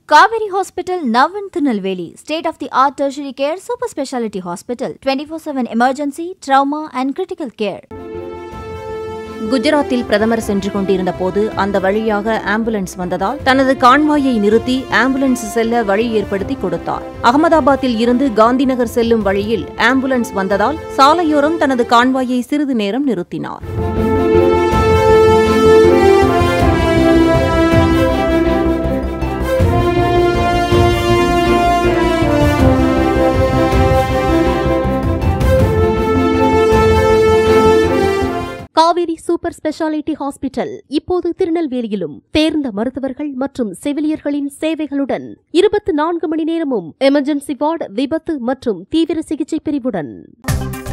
Kaveri Hospital, Navan Tirunelveli, state of the art tertiary care super specialty hospital, 24 7 emergency, trauma, and critical care. குஜராத்தில் பிரதமர் சென்று கொண்டிருந்த போது அந்த வழியாக ஆம்புலன்ஸ் வந்ததால் தனது கான்வாயை நிறுத்தி ஆம்புலன்ஸ் செல்ல வழி ஏற்படுத்தி கொடுத்தார் அகமதாபாத்தில் இருந்து காந்திநகர் செல்லும் வழியில் ஆம்புலன்ஸ் வந்ததால் சாலையோரம் தனது கான்வாயை சிறிது நேரம் நிறுத்தினார் காவேரி சூப்பர் ஸ்பெஷாலிட்டி ஹாஸ்பிட்டல் இப்போது திருநெல்வேலியிலும் தேர்ந்த மருத்துவர்கள் மற்றும் செவிலியர்களின் சேவைகளுடன் இருபத்தி நான்கு மணி நேரமும் எமர்ஜென்சி வார்டு விபத்து மற்றும் தீவிர சிகிச்சை பிரிவுடன்